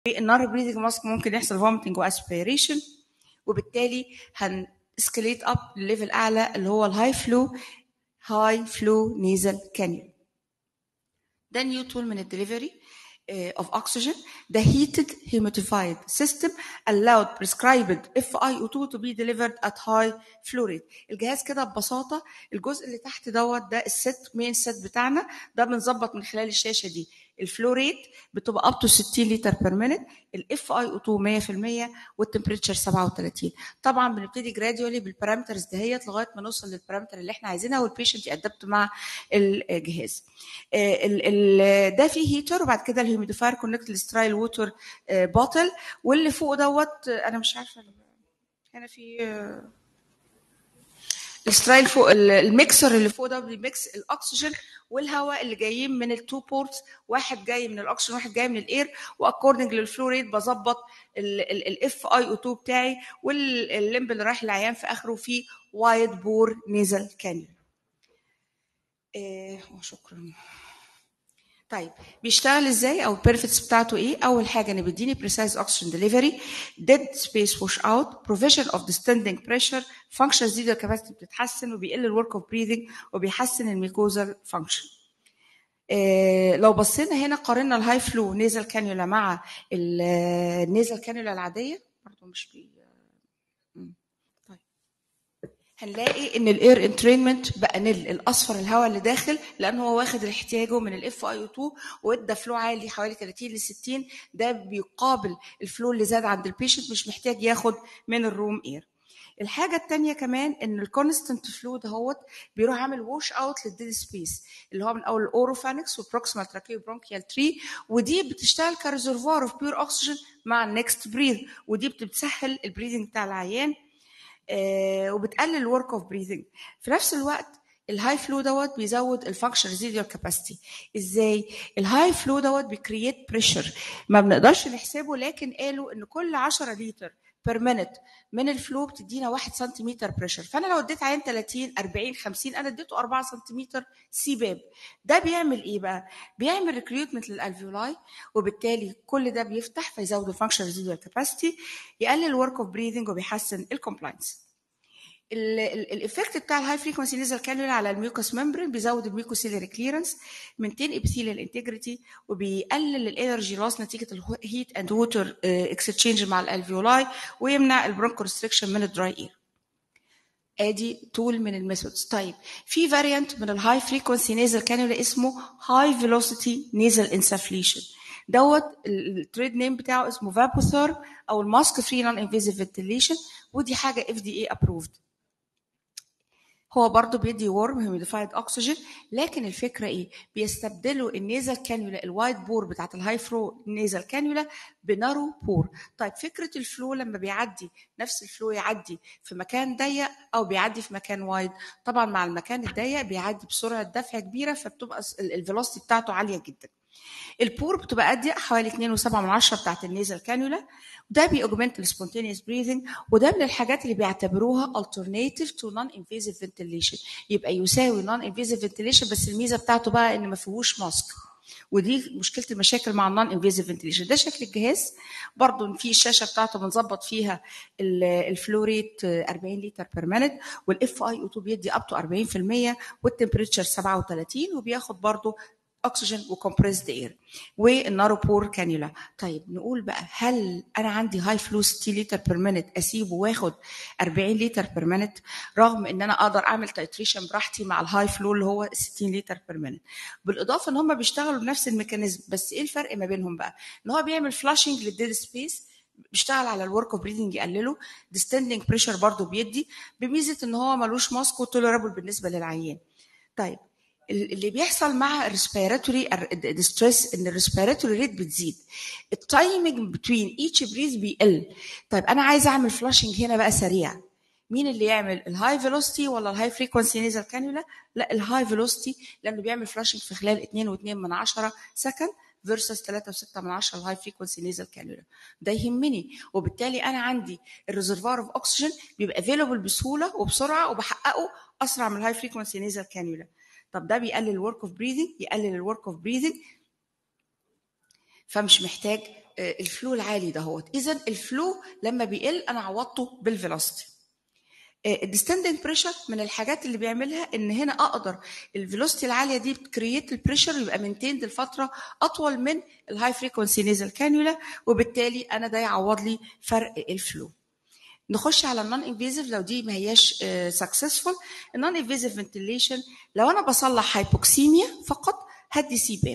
النار بريدنج ماسك ممكن يحصل فوميتنج واسبيريشن وبالتالي هن اسكليت اب لليفل اعلى اللي هو الهاي فلو هاي فلو نيزل كانيون ده نيو تول من الدليفري of oxygen the heated humidified system allowed prescribed FiO2 to be delivered at high flow rate الجهاز كده ببساطة الجزء اللي تحت دوت ده الست مين ست بتاعنا ده بنظبط من خلال الشاشة دي الفلو ريت بتبقى اب تو 60 لتر بير مينت الاف اي او 2 100% والتمبريتشر 37 طبعا بنبتدي جراديولي بالبارامترز دهيت لغايه ما نوصل للبارامتر اللي احنا عايزينها والبيشنت يأدبت مع الجهاز ال ال ده فيه هيتر وبعد كده الهيوميديفاير كونكت للسترايل ووتر بوتل واللي فوق دوت انا مش عارفه هنا في السترايل فوق الميكسر اللي فوق ده بيميكس الاكسجين والهواء اللي جايين من التو بورتس واحد جاي من الاكسجين واحد جاي من الاير واكوردنج للفلو ريت بظبط الاف اي او 2 بتاعي واللمب اللي رايح للعيان في اخره فيه وايد بور نيزل كانيون إيه شكرا طيب بيشتغل ازاي او البيرفكتس بتاعته ايه اول حاجه ان بيديني بريسايز اوكسجين ديليفري ديد سبيس ووش اوت بروفيجن اوف ديستندنج بريشر فانكشنز دي الكباسيتي بتتحسن وبيقل الورك اوف بريذنج وبيحسن الميكوزال فانكشن إيه لو بصينا هنا قارنا الهاي فلو نيزل كانيولا مع النيزل كانيولا العاديه برضه مش بي هنلاقي ان الاير انترينمنت بقى نل الاصفر الهواء اللي داخل لان هو واخد احتياجه من الاف اي او 2 وادى فلو عالي حوالي 30 ل 60 ده بيقابل الفلو اللي زاد عند البيشنت مش محتاج ياخد من الروم اير الحاجه الثانيه كمان ان الكونستنت فلو دهوت بيروح عامل ووش اوت للديد سبيس اللي هو من اول الاوروفانكس والبروكسيمال تراكيو برونكيال تري ودي بتشتغل كريزرفوار اوف بيور اوكسجين مع النكست بريث ودي بتسهل البريذنج بتاع العيان آه وبتقلل الورك اوف بريذنج في نفس الوقت الهاي فلو دوت بيزود الفانكشن ريزيديوال كاباسيتي ازاي الهاي فلو دوت بيكرييت بريشر ما بنقدرش نحسبه لكن قالوا ان كل 10 لتر بير مينت من الفلو بتدينا 1 سنتيمتر بريشر فانا لو اديت عين 30 40 50 انا اديته 4 سنتيمتر سيباب ده بيعمل ايه بقى بيعمل ريكريوتمنت للالفيولاي وبالتالي كل ده بيفتح فيزود الفانكشن ريزيدوال كاباسيتي يقلل الورك اوف بريذنج وبيحسن الكومبلاينس الايفكت بتاع الهاي فريكونسي نيزل كانيولا على الميوكس ممبرين بيزود الميوكوسيلري كليرنس مينتين ابيثيليال انتجريتي وبيقلل الانرجي لوس نتيجه الهيت اند ووتر اكستشينج مع الالفيولاي ويمنع البرونكو ريستريكشن من الدراي اير ادي تول من الميثودز طيب في فاريانت من الهاي فريكونسي نيزل كانيولا اسمه هاي فيلوسيتي نيزل انسفليشن دوت التريد نيم بتاعه اسمه فابوثور او الماسك فري نون انفيزيف فنتيليشن ودي حاجه اف دي اي ابروفد هو برضه بيدي ورم هيوميديفايد اكسجين لكن الفكره ايه بيستبدلوا النيزل كانيولا الوايت بور بتاعت الهاي فلو نيزل كانيولا بنارو بور طيب فكره الفلو لما بيعدي نفس الفلو يعدي في مكان ضيق او بيعدي في مكان وايد طبعا مع المكان الضيق بيعدي بسرعه دفع كبيره فبتبقى الفيلوسيتي بتاعته عاليه جدا البور بتبقى اضيق حوالي 2.7 من 10 بتاعت النيزل كانيولا وده بيأوجمنت السبونتينيوس بريذنج وده من الحاجات اللي بيعتبروها alternative to non-invasive ventilation يبقى يساوي non-invasive ventilation بس الميزه بتاعته بقى ان ما فيهوش ماسك ودي مشكله المشاكل مع النون انفيزيف فنتيليشن ده شكل الجهاز برضه في الشاشه بتاعته بنظبط فيها الفلو ريت 40 لتر بير مينت والاف اي او 2 بيدي اب تو 40% والتمبريتشر 37 وبياخد برضه اكسجين وكمبريسد اير والنارو بور كانيولا طيب نقول بقى هل انا عندي هاي فلو 60 لتر بير مينت اسيبه واخد 40 لتر بير مينت رغم ان انا اقدر اعمل تايتريشن براحتي مع الهاي فلو اللي هو 60 لتر بير مينت بالاضافه ان هم بيشتغلوا بنفس الميكانيزم بس ايه الفرق ما بينهم بقى ان هو بيعمل فلاشنج للديد سبيس بيشتغل على الورك اوف بريدنج يقلله ديستندنج بريشر برضه بيدي بميزه ان هو ملوش ماسك وتوليرابل بالنسبه للعيان طيب اللي بيحصل مع الريسبيراتوري ستريس ان الريسبيراتوري ريت بتزيد التايمنج بتوين ايتش بريز بيقل طيب انا عايزه اعمل فلاشنج هنا بقى سريع مين اللي يعمل الهاي فيلوسيتي ولا الهاي فريكونسي نيزل كانيولا لا الهاي فيلوسيتي لانه بيعمل فلاشنج في خلال 2 و2 من 10 سكند فيرسس 3 و6 من 10 الهاي فريكونسي نيزل كانيولا ده يهمني وبالتالي انا عندي الريزرفوار اوف اوكسجين بيبقى افيلبل بسهوله وبسرعه وبحققه اسرع من الهاي فريكونسي نيزل كانيولا طب ده بيقلل الورك اوف بريذنج يقلل الورك اوف بريذنج فمش محتاج آه، الفلو العالي دهوت اذا الفلو لما بيقل انا عوضته بالفيلوسيتي الديستندنج بريشر من الحاجات اللي بيعملها ان هنا اقدر الفيلوسيتي العاليه دي بتكريت البريشر يبقى مينتيند لفتره اطول من الهاي فريكونسي نيزل كانيولا وبالتالي انا ده يعوض لي فرق الفلو نخش على النون انفيزيف لو دي ما هياش سكسسفول النون انفيزيف فنتيليشن لو انا بصلح هايبوكسيميا فقط هدي سيباب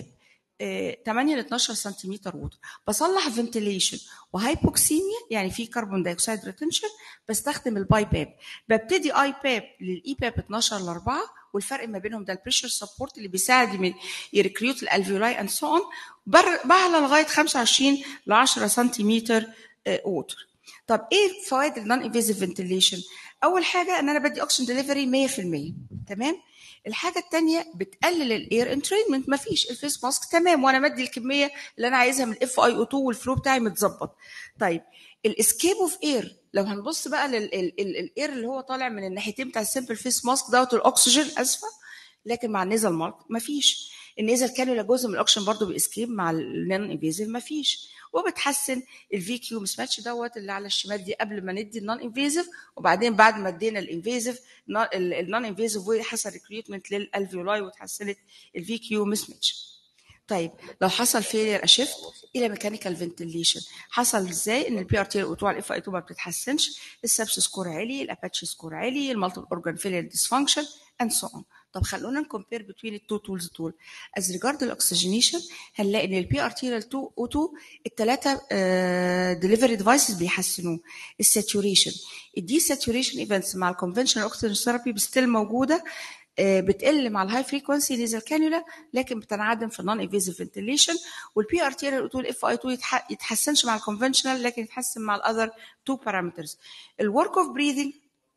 8 ل 12 سنتيمتر ووتر بصلح فنتيليشن وهايبوكسيميا يعني في كربون دايوكسيد ريتنشن بستخدم الباي باب ببتدي اي باب للاي باب 12 ل 4 والفرق ما بينهم ده البريشر سبورت اللي بيساعد يريكريوت الالفيولاي اند سو اون بعلى لغايه 25 ل 10 سنتيمتر ووتر طب ايه فوائد النون انفيزيف فنتيليشن اول حاجه ان انا بدي اوكسجين ديليفري 100% تمام الحاجه الثانيه بتقلل الاير انترينمنت مفيش الفيس ماسك تمام وانا مدي الكميه اللي انا عايزها من الاف اي او 2 والفلو بتاعي متظبط طيب الاسكيب اوف اير لو هنبص بقى للاير اللي هو طالع من الناحيتين بتاع السمبل فيس ماسك دوت الاكسجين اسفه لكن مع النيزل مارك مفيش النيزل كانولا جزء من الاكسجين برضه بيسكيب مع النون انفيزيف مفيش وبتحسن الفي كيو مس ماتش دوت اللي على الشمال دي قبل ما ندي النون انفيزيف وبعدين بعد ما ادينا الانفيزيف النون انفيزيف وحصل ريكروتمنت للالفيولاي وتحسنت الفي كيو مس ماتش طيب لو حصل فيلير اشيفت الى ميكانيكال فنتيليشن حصل ازاي ان البي ار تي او الاف اي 2 ما بتتحسنش السبس سكور عالي الاباتشي سكور عالي المالتي اورجان فيلير ديسفانكشن اند سو اون طب خلونا نكمبير بين التو تولز دول از ريجارد الاكسجينيشن هنلاقي ان البي ار تي او 2 الثلاثه ديليفري ديفايسز بيحسنوه الساتوريشن الدي ساتوريشن ايفنتس مع الكونفشنال اوكسجين ثيرابي ستيل موجوده بتقل مع الهاي فريكونسي نيزل كانيولا لكن بتنعدم في النون انفيزيف فنتيليشن والبي ار تي او 2 الاف اي 2 يتحسنش مع الكونفشنال لكن يتحسن مع الاذر تو بارامترز الورك اوف بريذنج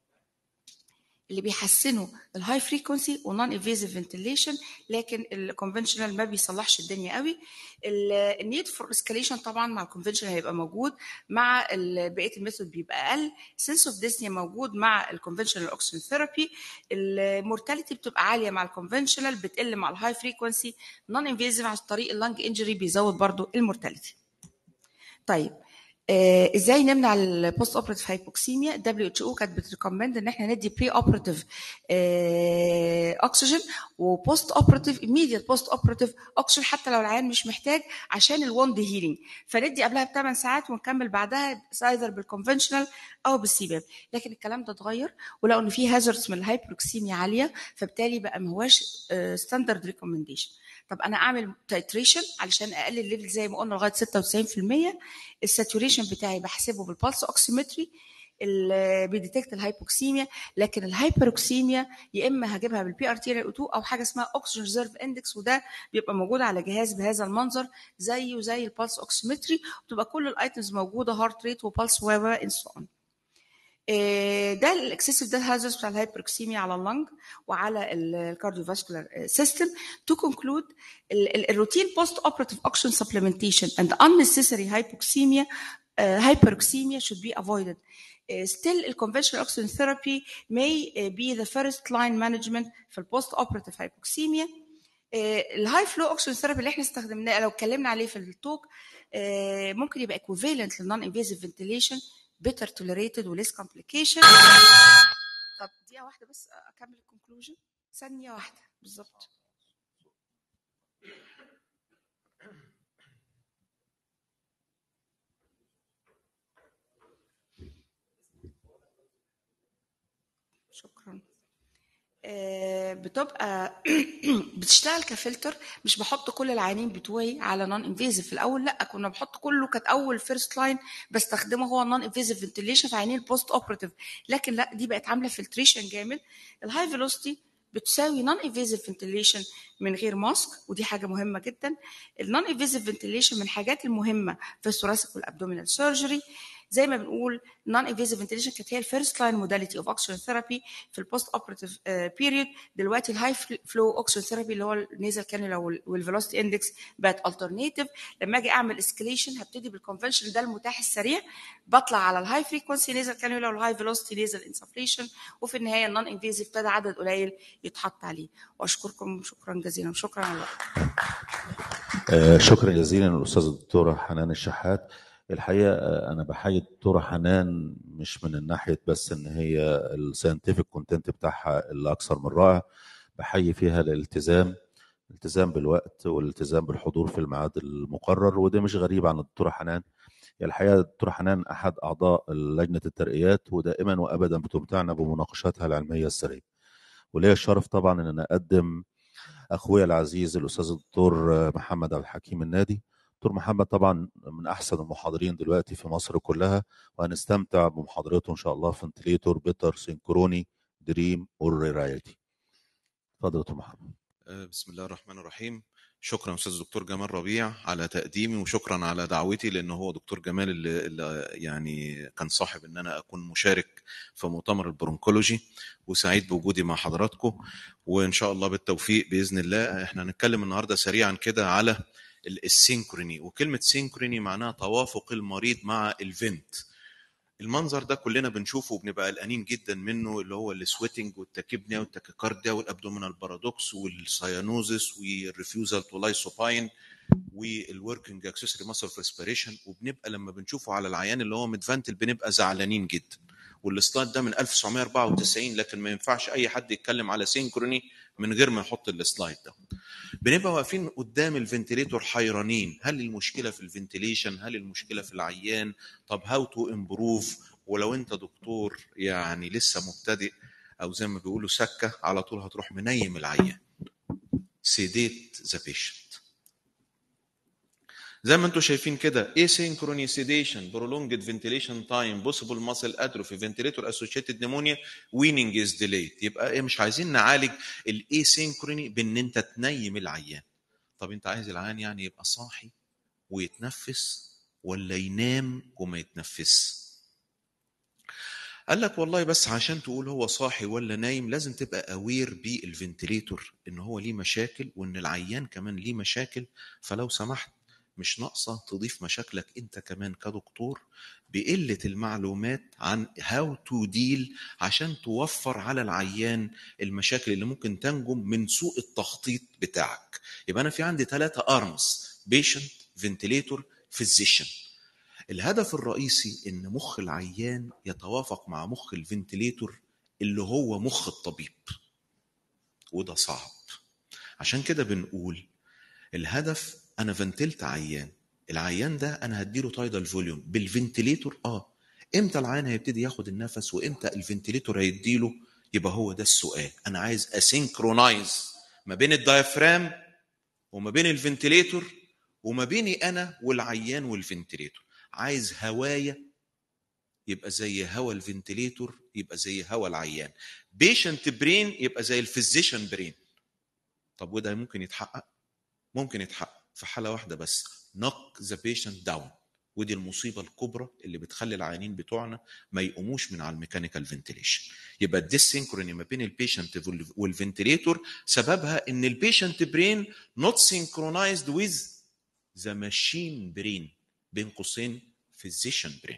اللي بيحسنوا الهاي فريكونسي ونون انفيزيف فنتيليشن لكن الكونفشنال ما بيصلحش الدنيا قوي النيد فور اسكاليشن طبعا مع الكونفشنال هيبقى موجود مع بقيه الميثود بيبقى اقل سنس اوف ديسنيا موجود مع الكونفشنال اوكسجين ثيرابي المورتاليتي بتبقى عاليه مع الكونفشنال بتقل مع الهاي فريكونسي نون انفيزيف عن طريق اللنج انجري بيزود برضو المورتاليتي طيب آه ازاي نمنع البوست اوبراتيف هايبوكسيميا دبليو اتش او كانت بتريكومند ان احنا ندي بري اوبراتيف اكسجين وبوست اوبراتيف ايميديت بوست اوبراتيف اكسجين حتى لو العيان مش محتاج عشان الوند هيلينج فندي قبلها بثمان ساعات ونكمل بعدها ايذر بالكونفشنال او بالسيباب لكن الكلام ده اتغير ولقوا ان في هازاردز من الهايبوكسيميا عاليه فبالتالي بقى ما هواش ستاندرد ريكومنديشن طب انا اعمل تايتريشن علشان اقلل الليفل زي ما قلنا لغايه 96% الساتوريشن بتاعي بحسبه بالبلس اوكسيمتري اللي بيديتكت الهايبوكسيميا لكن الهايبروكسيميا يا اما هجيبها بالبي ار تي 2 او حاجه اسمها اوكسجين ريزيرف اندكس وده بيبقى موجود على جهاز بهذا المنظر زيه زي البلس اوكسيمتري وتبقى كل الايتمز موجوده هارت ريت وبلس و ان سو اون ده الاكسسيف ده هازارds بتاع الهايبروكسيميا على اللنج وعلى الكارديوفاسكولار سيستم تو كونكلود الروتين بوست اوبراتيف اوكسجين سبلمنتيشن اند unnecessary hypoxemia uh, hyperoxemia should be avoided Uh, still الconventional oxygen therapy may uh, be the first line management في البوست اوبراتيف hypoxemia الهاي فلو اوكسجين ثيرابي اللي احنا استخدمناه لو اتكلمنا عليه في التوك uh, ممكن يبقى equivalent للنون انفيزيف فنتيليشن better tolerated وليس complication طب دقيقة واحدة بس أكمل الكونكلوجن ثانية واحدة بالظبط شكرا بتبقى بتشتغل كفلتر مش بحط كل العيانين بتوعي على نون انفيزيف في الاول لا كنا بحط كله كانت اول فيرست لاين بستخدمه هو نون انفيزيف فنتيليشن في عيانين البوست اوبراتيف لكن لا دي بقت عامله فلتريشن جامد الهاي فيلوسيتي بتساوي نون انفيزيف فنتيليشن من غير ماسك ودي حاجه مهمه جدا النون انفيزيف فنتيليشن من الحاجات المهمه في الثوراسيك والابدومينال سيرجري زي ما بنقول نون انفيزيف فنتيليشن كانت هي الفيرست لاين موداليتي اوف اوكسجين ثيرابي في البوست اوبراتيف بيريود دلوقتي الهاي فلو اوكسجين ثيرابي اللي هو النيزل كانولا والفيلوسيتي اندكس بقت الترناتيف لما اجي اعمل اسكليشن هبتدي بالكونفنشن ده المتاح السريع بطلع على الهاي فريكونسي نيزل كانولا والهاي فيلوسيتي نيزل انسفليشن وفي النهايه النون انفيزيف ابتدى عدد قليل يتحط عليه واشكركم شكرا جزيلا شكرا على الوقت آه، شكرا جزيلا الاستاذه الدكتوره حنان الشحات الحقيقه آه، انا بحيي الدكتوره حنان مش من الناحيه بس ان هي الساينتفك كونتنت بتاعها الاكثر من رائع بحيي فيها الالتزام الالتزام بالوقت والالتزام بالحضور في الميعاد المقرر وده مش غريب عن الدكتوره حنان هي الحقيقه الدكتوره حنان احد اعضاء لجنه الترقيات ودائما وابدا بتمتعنا بمناقشاتها العلميه السريه وليا الشرف طبعا ان انا اقدم اخويا العزيز الاستاذ الدكتور محمد عبد الحكيم النادي دكتور محمد طبعا من احسن المحاضرين دلوقتي في مصر كلها وهنستمتع بمحاضرته ان شاء الله في انتليتور بيتر سينكروني دريم اور رياليتي اتفضل يا دكتور محمد آه، بسم الله الرحمن الرحيم شكرا استاذ دكتور جمال ربيع على تقديمي وشكرا على دعوتي لان هو دكتور جمال اللي, اللي يعني كان صاحب ان انا اكون مشارك في مؤتمر البرونكولوجي وسعيد بوجودي مع حضراتكم وان شاء الله بالتوفيق باذن الله احنا هنتكلم النهارده سريعا كده على ال- السينكروني وكلمه سينكروني معناها توافق المريض مع الفنت المنظر ده كلنا بنشوفه وبنبقى قلقانين جدا منه اللي هو السويتنج والتاكيبنيا والتاكيكارديا والابدومينال بارادوكس والسيانوزس والريفيوزال تو لايسوباين والوركينج اكسسوري ماسل ريسبيريشن وبنبقى لما بنشوفه على العيان اللي هو مدفنتل بنبقى زعلانين جدا والسلايد ده من 1994 لكن ما ينفعش اي حد يتكلم على سينكروني من غير ما يحط السلايد ده بنبقى واقفين قدام الفنتليتور حيرانين هل المشكله في الفنتليشن هل المشكله في العيان طب هاو تو امبروف ولو انت دكتور يعني لسه مبتدئ او زي ما بيقولوا سكه على طول هتروح منيم العيان سيديت ذا بيشنت زي ما انتم شايفين كده asynchronous sedation prolonged ventilation time possible muscle atrophy ventilator associated pneumonia weaning is delayed يبقى ايه مش عايزين نعالج الاسينكروني بان انت تنيم العيان طب انت عايز العيان يعني يبقى صاحي ويتنفس ولا ينام وما يتنفس قال لك والله بس عشان تقول هو صاحي ولا نايم لازم تبقى اوير بالفنتليتور ان هو ليه مشاكل وان العيان كمان ليه مشاكل فلو سمحت مش ناقصه تضيف مشاكلك انت كمان كدكتور بقله المعلومات عن هاو تو ديل عشان توفر على العيان المشاكل اللي ممكن تنجم من سوء التخطيط بتاعك يبقى انا في عندي ثلاثه ارمز بيشنت فنتليتور فيزيشن الهدف الرئيسي ان مخ العيان يتوافق مع مخ الفنتليتور اللي هو مخ الطبيب وده صعب عشان كده بنقول الهدف انا فنتلت عيان العيان ده انا هديله تايدال فوليوم بالفنتليتور اه امتى العيان هيبتدي ياخد النفس وامتى الفنتليتور هيديله يبقى هو ده السؤال انا عايز اسينكرونايز ما بين الدايفرام وما بين الفنتليتور وما بيني انا والعيان والفنتليتور عايز هوايه يبقى زي هوا الفنتليتور يبقى زي هوا العيان بيشنت برين يبقى زي الفيزيشن برين طب وده ممكن يتحقق ممكن يتحقق في حاله واحده بس knock ذا بيشنت داون ودي المصيبه الكبرى اللي بتخلي العيانين بتوعنا ما يقوموش من على الميكانيكال فنتيليشن يبقى الديسينكروني ما بين البيشنت والفنتليتور سببها ان البيشنت برين نوت سينكرونايزد ويز ذا ماشين برين بين قوسين فيزيشن برين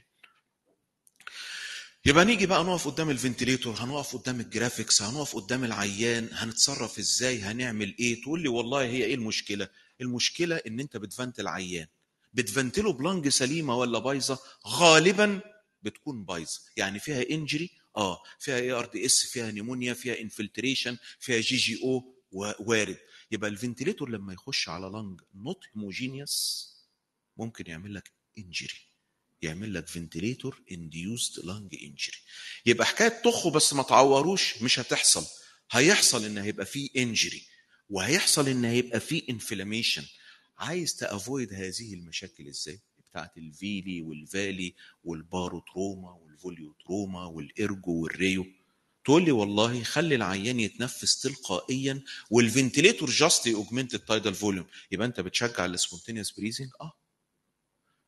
يبقى نيجي بقى نقف قدام الفنتليتور هنقف قدام الجرافيكس هنقف قدام العيان هنتصرف ازاي هنعمل ايه تقول لي والله هي ايه المشكله المشكله ان انت بتفنتل عيان بتفنتله بلنج سليمه ولا بايظه غالبا بتكون بايظه يعني فيها انجري اه فيها اي ار دي اس فيها نيمونيا فيها انفلتريشن فيها جي جي او وارد يبقى الفنتليتور لما يخش على لنج نوت هوموجينيوس ممكن يعمل لك انجري يعمل لك فنتليتور انديوزد لانج انجري يبقى حكايه طخه بس ما تعوروش مش هتحصل هيحصل ان هيبقى فيه انجري وهيحصل ان هيبقى فيه انفلاميشن عايز تافويد هذه المشاكل ازاي بتاعت الفيلي والفالي والباروتروما والفوليوتروما والارجو والريو تقول لي والله خلي العيان يتنفس تلقائيا والفنتليتور جاست اوجمنت التايدال فوليوم يبقى انت بتشجع السبونتينيوس بريزنج اه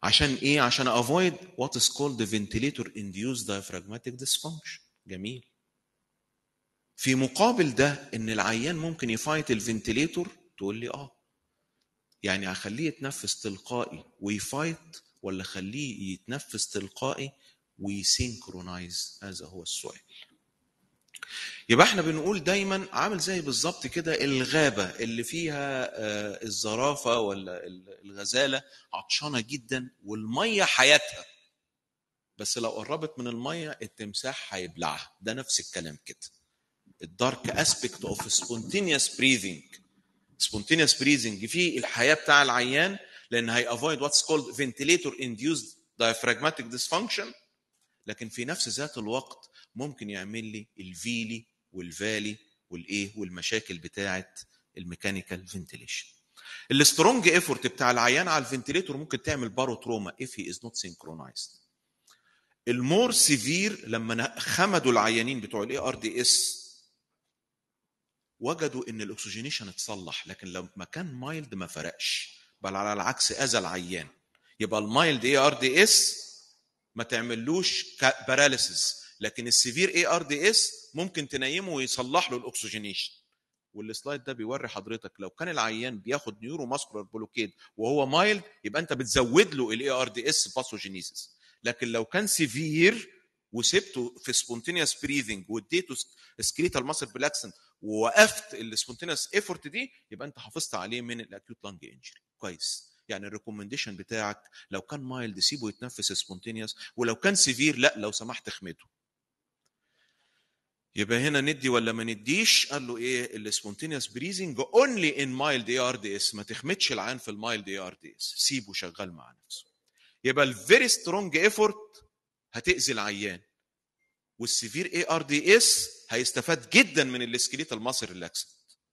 عشان ايه عشان افويد وات از كولد فنتيليتور انديوس diaphragmatic dysfunction جميل في مقابل ده ان العيان ممكن يفايت الفنتيليتور تقول لي اه يعني اخليه يتنفس تلقائي ويفايت ولا اخليه يتنفس تلقائي ويسينكرونايز هذا هو السؤال يبقى احنا بنقول دايما عامل زي بالظبط كده الغابه اللي فيها آه، الزرافه ولا ال- الغزاله عطشانه جدا والميه حياتها بس لو قربت من الميه التمساح هيبلعها ده نفس الكلام كده الدارك اسبيكت اوف سبونتينيوس بريذنج سبونتينيوس بريذنج فيه الحياه بتاع العيان لان هي افويد واتس كولد فنتيليتور انديوسد diaphragmatic dysfunction لكن في نفس ذات الوقت ممكن يعمل لي الفيلي والفالي والايه والمشاكل بتاعه الميكانيكال فنتيليشن السترونج ايفورت بتاع العيان على الفنتيليتور ممكن تعمل بارو تروما if he is not synchronized المور سيفير لما خمدوا العيانين بتوع الاي ار دي اس وجدوا ان الاكسجينيشن اتصلح لكن لما كان مايلد ما فرقش بل على العكس اذى العيان يبقى المايلد اي ار دي اس ما تعملوش باراليسيس لكن السيفير اي ار دي اس ممكن تنيمه ويصلح له الاكسجينيشن والسلايد ده بيوري حضرتك لو كان العيان بياخد نيورو ماسكولار بلوكيد وهو مايلد يبقى انت بتزود له الاي ار دي اس باثوجينيسيس لكن لو كان سيفير وسبته في سبونتينيوس بريذنج واديته سكريتال ماسل بلاكسنت ووقفت السبونتينيوس ايفورت دي يبقى انت حافظت عليه من الاكيوت لانج انجري كويس يعني الريكومنديشن بتاعك لو كان مايلد سيبه يتنفس سبونتينيوس ولو كان سيفير لا لو سمحت اخمده يبقى هنا ندي ولا ما نديش قال له ايه السبونتينيوس بريزنج اونلي ان مايلد اي ار دي اس ما تخمدش العين في المايلد اي ار دي اس سيبه شغال مع نفسه يبقى الفيري سترونج ايفورت هتاذي العيان والسيفير اي ار دي اس هيستفاد جدا من السكليتال ماسل ريلاكسنت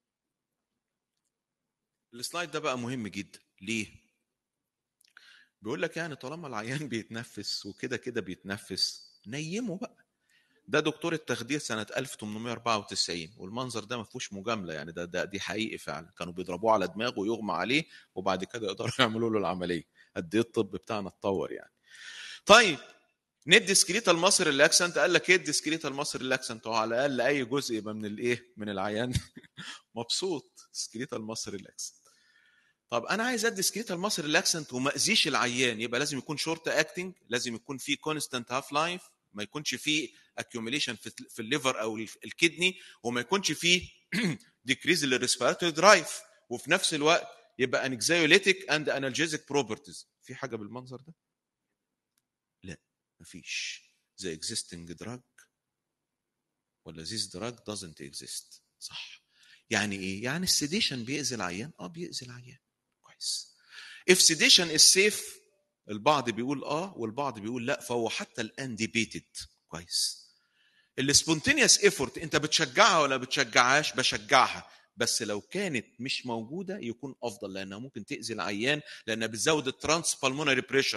السلايد ده بقى مهم جدا ليه بيقول لك يعني طالما العيان بيتنفس وكده كده بيتنفس نيمه بقى ده دكتور التخدير سنة 1894 والمنظر ده ما فيهوش مجاملة يعني ده, ده دي حقيقي فعلا كانوا بيضربوه على دماغه ويغمى عليه وبعد كده يقدروا يعملوا له العملية قد ايه الطب بتاعنا اتطور يعني طيب ندي سكريتال مصر ريلاكسنت قال لك ادي سكريتال مصر ريلاكسنت وعلى الاقل اي جزء يبقى من الايه من العيان مبسوط سكريتال مصر ريلاكسنت طب انا عايز ادي سكريتال مصر ريلاكسنت وما اذيش العيان يبقى لازم يكون شورت اكتنج لازم يكون فيه كونستانت هاف لايف ما يكونش فيه اكيوميليشن في الليفر او الكدني وما يكونش فيه ديكريز للريسبيراتوري درايف وفي نفس الوقت يبقى انكزايوليتيك اند انالجيزيك بروبرتيز في حاجه بالمنظر ده لا مفيش the existing drug ولا this drug doesn't exist صح يعني ايه يعني السيديشن بيأذي العيان اه بيأذي العيان كويس if sedation is safe البعض بيقول اه والبعض بيقول لا فهو حتى الان ديبيتد كويس السبونتينيوس ايفورت انت بتشجعها ولا بتشجعهاش بشجعها بس لو كانت مش موجوده يكون افضل لانها ممكن تاذي العيان لانها بتزود الترانس بالمونري بريشر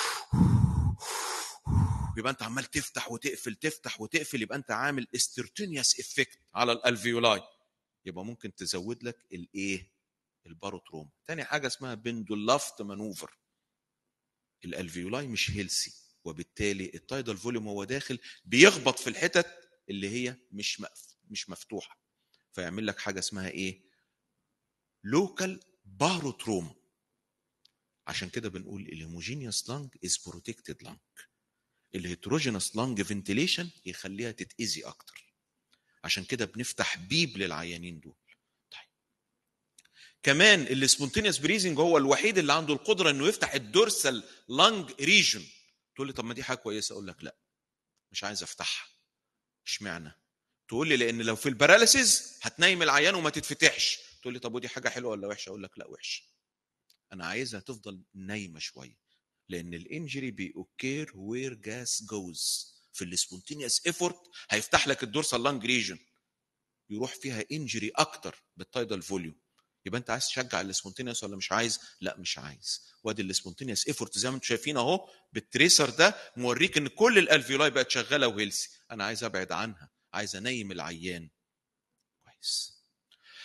يبقى انت عمال تفتح وتقفل تفتح وتقفل يبقى انت عامل استرتينيوس افكت على الالفيولاي يبقى ممكن تزود لك الايه الباروتروم تاني حاجه اسمها بندولافت مانوفر الالفيولاي مش هيلسي وبالتالي التايدال فوليوم هو داخل بيخبط في الحتت اللي هي مش مف... مش مفتوحه فيعمل لك حاجه اسمها ايه لوكال باروتروما عشان كده بنقول الهوموجينيوس لانج از بروتكتد لانج الهيتروجينوس لانج فنتيليشن يخليها تتاذي اكتر عشان كده بنفتح بيب للعيانين دول طيب كمان السبونتينيوس بريزنج هو الوحيد اللي عنده القدره انه يفتح الدورسال لانج ريجن تقول لي طب ما دي حاجه كويسه اقول لك لا مش عايز افتحها اشمعنى تقول لي لان لو في الباراليسيز هتنيم العيان وما تتفتحش تقول لي طب ودي حاجه حلوه ولا وحشه اقول لك لا وحشه انا عايزها تفضل نايمه شويه لان الانجري بيوكير وير جاس جوز في السبونتينيوس ايفورت هيفتح لك الدورسال لانج ريجن يروح فيها انجري اكتر بالتايدال فوليوم يبقى انت عايز تشجع السبونتينيوس ولا مش عايز؟ لا مش عايز وادي السبونتينيوس ايفورت زي ما انتم شايفين اهو بالتريسر ده موريك ان كل الالفيولاي بقت شغاله وهيلسي انا عايز ابعد عنها عايز انيم العيان كويس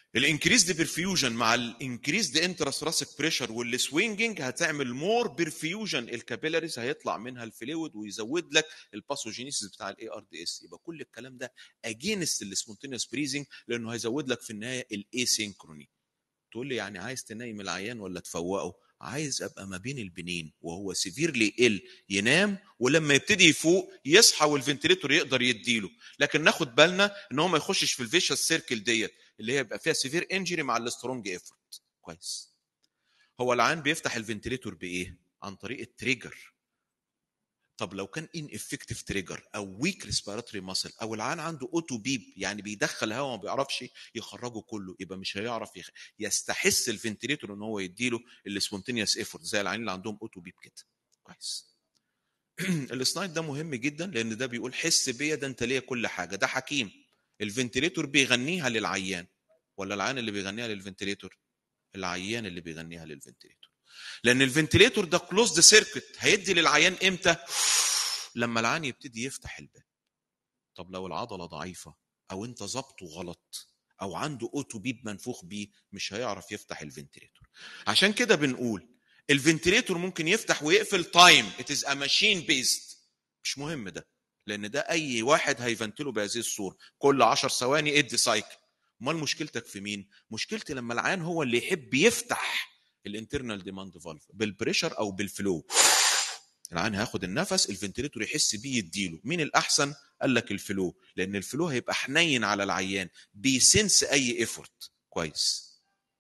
الانكريزد برفيوجن مع الانكريزد انتراثراسيك بريشر والسوينجنج هتعمل مور برفيوجن الكابيلاريز هيطلع منها الفلويد ويزود لك الباثوجينيسيس بتاع الاي ار دي اس يبقى كل الكلام ده اجينست السبونتينيوس بريزنج لانه هيزود لك في النهايه الاسينكروني تقول لي يعني عايز تنيم العيان ولا تفوقه عايز ابقى ما بين البنين وهو سيفيرلي ال ينام ولما يبتدي يفوق يصحى والفنتليتور يقدر يديله لكن ناخد بالنا ان هو ما يخشش في الفيشس سيركل ديت اللي هي يبقى فيها سيفير انجري مع السترونج ايفورت كويس هو العيان بيفتح الفنتليتور بايه عن طريق التريجر طب لو كان ان افكتيف تريجر او ويك ريسبيراتوري ماسل او العيان عنده اوتو بيب يعني بيدخل هواء ما بيعرفش يخرجه كله يبقى مش هيعرف يخ... يستحس الفنتليتور ان هو يديله السبونتينيوس ايفورت زي العيان اللي عندهم اوتو بيب كده كويس السلايد ده مهم جدا لان ده بيقول حس بيا ده انت ليا كل حاجه ده حكيم الفنتليتور بيغنيها للعيان ولا العيان اللي بيغنيها للفنتليتور العيان اللي بيغنيها للفنتليتور لان الفنتليتور ده كلوزد سيركت هيدي للعيان امتى لما العيان يبتدي يفتح الباب طب لو العضله ضعيفه او انت ظبطه غلط او عنده اوتو بيب منفوخ بيه مش هيعرف يفتح الفنتليتور عشان كده بنقول الفنتليتور ممكن يفتح ويقفل تايم ات از ا ماشين بيست مش مهم ده لان ده اي واحد هيفنتله بهذه الصوره كل 10 ثواني ادي سايكل امال مشكلتك في مين مشكلتي لما العيان هو اللي يحب يفتح الانترنال ديماند فالف بالبريشر او بالفلو العيان هياخد النفس الفنتليتور يحس بيه يديله مين الاحسن قال لك الفلو لان الفلو هيبقى حنين على العيان بيسنس اي ايفورت كويس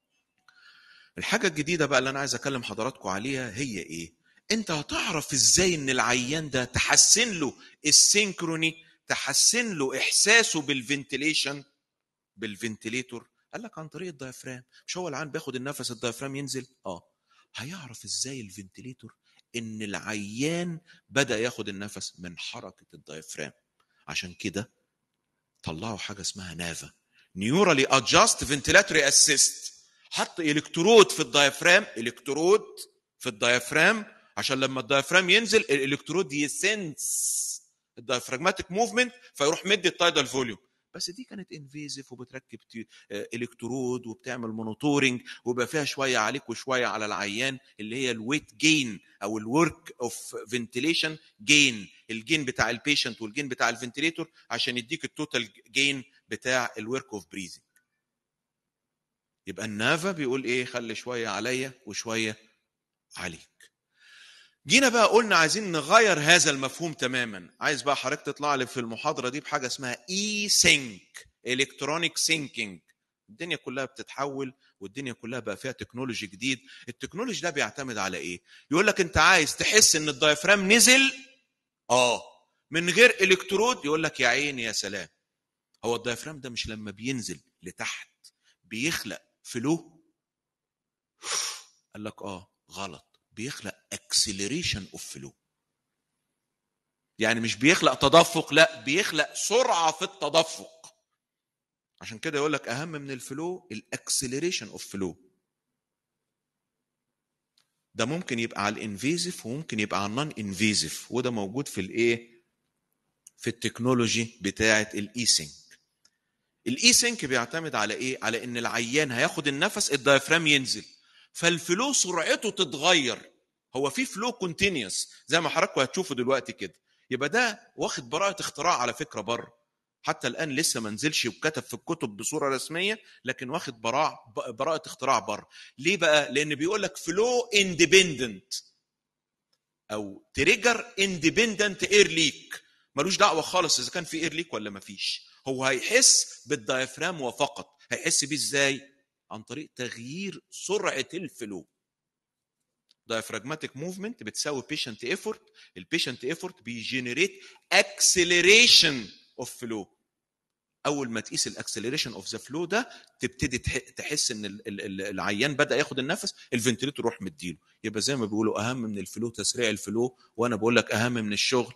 الحاجه الجديده بقى اللي انا عايز اكلم حضراتكم عليها هي ايه انت هتعرف ازاي ان العيان ده تحسن له السينكروني تحسن له احساسه بالفنتليشن بالفنتليتور قال لك عن طريق الدايفرام مش هو العيان بياخد النفس الدايفرام ينزل اه هيعرف ازاي الفنتليتور ان العيان بدا ياخد النفس من حركه الدايفرام عشان كده طلعوا حاجه اسمها نافا نيورالي ادجاست فنتيلاتوري اسيست حط الكترود في الدايفرام الكترود في الدايفرام عشان لما الدايفرام ينزل الالكترود يسنس الدايفراجماتيك موفمنت فيروح مدي التايدال فوليوم بس دي كانت انفيزيف وبتركب الكترود وبتعمل مونيتورنج ويبقى فيها شويه عليك وشويه على العيان اللي هي الويت جين او الورك اوف فنتيليشن جين الجين بتاع البيشنت والجين بتاع الفنتيليتور عشان يديك التوتال جين بتاع الورك اوف بريزنج يبقى النافا بيقول ايه خلي شويه عليا وشويه عليك جينا بقى قلنا عايزين نغير هذا المفهوم تماما عايز بقى حضرتك تطلع لي في المحاضره دي بحاجه اسمها اي سينك الكترونيك سينكينج الدنيا كلها بتتحول والدنيا كلها بقى فيها تكنولوجي جديد التكنولوجي ده بيعتمد على ايه يقول لك انت عايز تحس ان الدايفرام نزل اه من غير الكترود يقول لك يا عيني يا سلام هو الدايفرام ده مش لما بينزل لتحت بيخلق فلو قال لك اه غلط بيخلق اكسلريشن اوف فلو يعني مش بيخلق تدفق لا بيخلق سرعه في التدفق عشان كده يقول لك اهم من الفلو الاكسلريشن اوف فلو ده ممكن يبقى على الانفيزيف وممكن يبقى على النون انفيزيف وده موجود في الايه في التكنولوجي بتاعه الاي سينك الاي سينك بيعتمد على ايه على ان العيان هياخد النفس الدايفرام ينزل فالفلو سرعته تتغير هو في فلو كونتينيوس زي ما حضراتكم هتشوفوا دلوقتي كده يبقى ده واخد براءه اختراع على فكره بره حتى الان لسه ما نزلش وكتب في الكتب بصوره رسميه لكن واخد براءه براءه اختراع بره ليه بقى لان بيقول لك فلو اندبندنت او تريجر اندبندنت اير ليك ملوش دعوه خالص اذا كان في اير ليك ولا ما فيش هو هيحس بالدايفرام وفقط هيحس بيه ازاي عن طريق تغيير سرعه الفلو diaphragmatic movement بتساوي patient effort البيشنت effort بيجنريت acceleration of flow اول ما تقيس الاكسلريشن اوف ذا فلو ده تبتدي تحس ان العيان بدا ياخد النفس الفنتليتور يروح مديله يبقى زي ما بيقولوا اهم من الفلو تسريع الفلو وانا بقول لك اهم من الشغل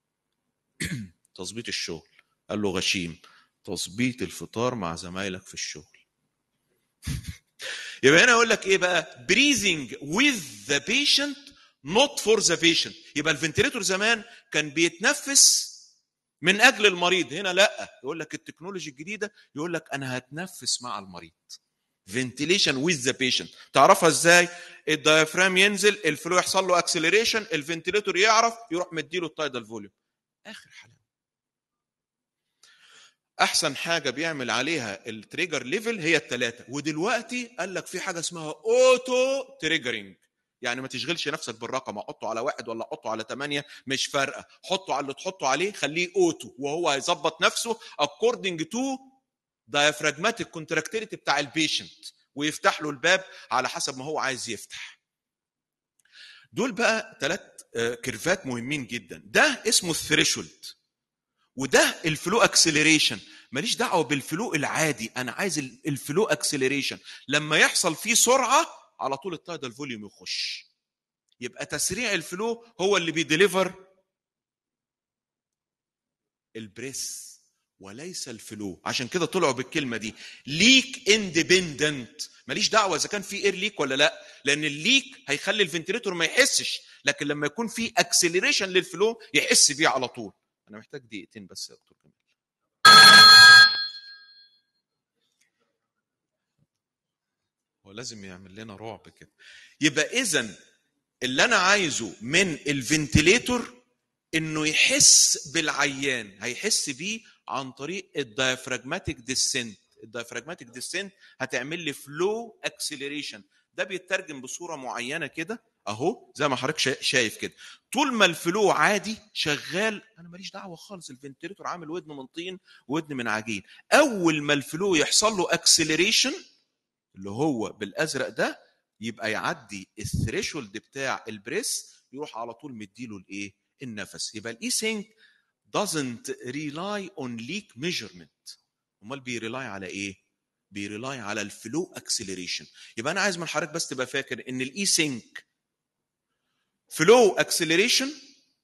تظبيط الشغل قال له غشيم تظبيط الفطار مع زمايلك في الشغل يبقى هنا اقول لك ايه بقى breathing with the patient not for the patient يبقى الفنتليتور زمان كان بيتنفس من اجل المريض هنا لا يقول لك التكنولوجي الجديده يقول لك انا هتنفس مع المريض فنتيليشن ويز ذا بيشنت تعرفها ازاي الدايفرام ينزل الفلو يحصل له اكسلريشن الفنتيليتور يعرف يروح مديله التايدال فوليوم اخر حلاوه احسن حاجه بيعمل عليها التريجر ليفل هي الثلاثه ودلوقتي قال لك في حاجه اسمها اوتو تريجرنج يعني ما تشغلش نفسك بالرقم احطه على واحد ولا احطه على ثمانية مش فارقه حطه على اللي تحطه عليه خليه اوتو وهو هيظبط نفسه according to diaphragmatic contractility بتاع البيشنت ويفتح له الباب على حسب ما هو عايز يفتح دول بقى ثلاث كيرفات مهمين جدا ده اسمه الثريشولد وده الفلو اكسلريشن ماليش دعوه بالفلو العادي انا عايز الفلو اكسلريشن لما يحصل فيه سرعه على طول التايدال فوليوم يخش يبقى تسريع الفلو هو اللي بيديليفر البريس وليس الفلو عشان كده طلعوا بالكلمه دي ليك اندبندنت ماليش دعوه اذا كان في اير ليك ولا لا لان الليك هيخلي الفنتريتور ما يحسش لكن لما يكون في اكسلريشن للفلو يحس بيه على طول انا محتاج دقيقتين بس يا دكتور كمال هو لازم يعمل لنا رعب كده يبقى اذا اللي انا عايزه من الفنتليتور انه يحس بالعيان هيحس بيه عن طريق الدايفراجماتيك ديسنت الدايفراجماتيك ديسنت هتعمل لي فلو اكسلريشن ده بيترجم بصوره معينه كده اهو زي ما حضرتك شايف كده طول ما الفلو عادي شغال انا ماليش دعوه خالص الفنتليتور عامل ودن من طين ودن من عجين اول ما الفلو يحصل له اكسلريشن اللي هو بالازرق ده يبقى يعدي الثريشولد بتاع البريس يروح على طول مديله الايه النفس يبقى الاي سينك doesn't rely on leak measurement امال بيريلاي على ايه بيريلاي على الفلو اكسلريشن يبقى انا عايز من حضرتك بس تبقى فاكر ان الاي سينك فلو اكسلريشن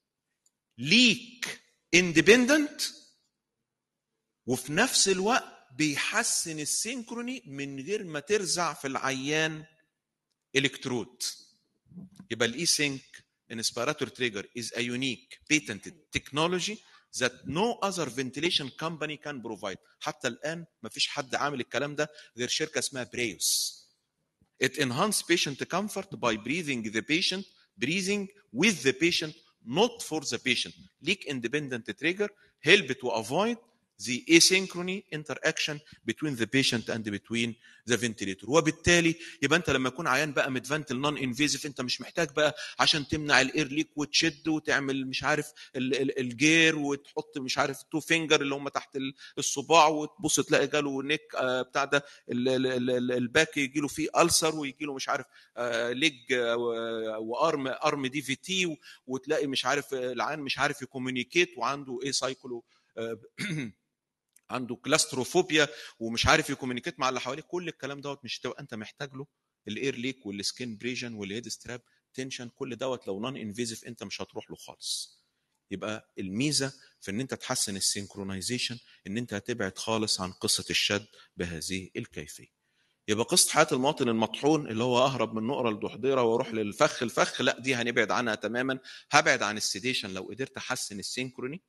ليك اندبندنت وفي نفس الوقت بيحسن السينكروني من غير ما ترزع في العيان الكترود يبقى الاي سينك inspirator trigger is a unique patented technology that no other ventilation company can provide حتى الان ما فيش حد عامل الكلام ده غير شركه اسمها بريوس It enhances patient comfort by breathing the patient breathing with the patient not for the patient leak independent trigger help to avoid the asynchrony interaction between the patient and between the ventilator وبالتالي يبقى انت لما يكون عيان بقى متفنتل نون انفيزيف انت مش محتاج بقى عشان تمنع الاير ليك وتشد وتعمل مش عارف ال- ال- الجير وتحط مش عارف تو فينجر اللي هم تحت ال- الصباع وتبص تلاقي جاله نيك آه، بتاع ده ال- ال- ال- ال- الباك يجي له فيه السر ويجي له مش عارف آه، ليج آه، و- وارم ارم دي في تي وتلاقي مش عارف آه، العيان مش عارف يكوميونيكيت وعنده ايه سايكلو آه، عنده كلاستروفوبيا ومش عارف يكومينيكيت مع اللي حواليه كل الكلام دوت مش هتبقى انت محتاج له الاير ليك والسكين بريجن والهيد ستراب تنشن كل دوت لو نون انفيزيف انت مش هتروح له خالص يبقى الميزه في ان انت تحسن السينكرونايزيشن ان انت هتبعد خالص عن قصه الشد بهذه الكيفيه يبقى قصه حياه المواطن المطحون اللي هو اهرب من نقره لدحضيره واروح للفخ الفخ لا دي هنبعد عنها تماما هبعد عن السيديشن لو قدرت احسن السينكروني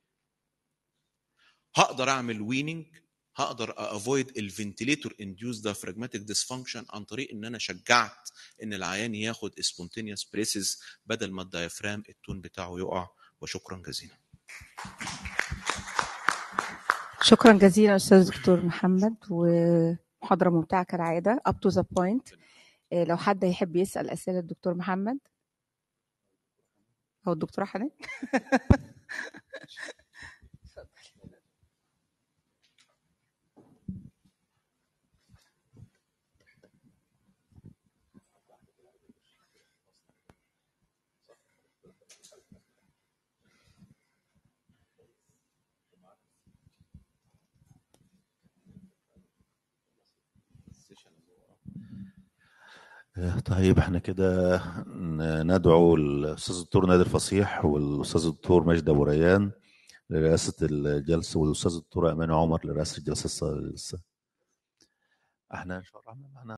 هقدر اعمل ويننج هقدر افويد الفنتليتور انديوس دايفراجماتيك ديسفانكشن عن طريق ان انا شجعت ان العيان ياخد سبونتينيوس بريسز بدل ما الدايفرام التون بتاعه يقع وشكرا جزيلا شكرا جزيلا استاذ دكتور محمد ومحاضره ممتعه كالعاده up to the point إيه، لو حد يحب يسال اسئله الدكتور محمد او الدكتوره حنان آه، طيب احنا كده ن- ندعو الاستاذ الدكتور نادر فصيح والاستاذ الدكتور مجدي ابو ريان لرئاسه الجلسه والاستاذ الدكتور امان عمر لرئاسه الجلسه الس- احنا ان شاء الله معنا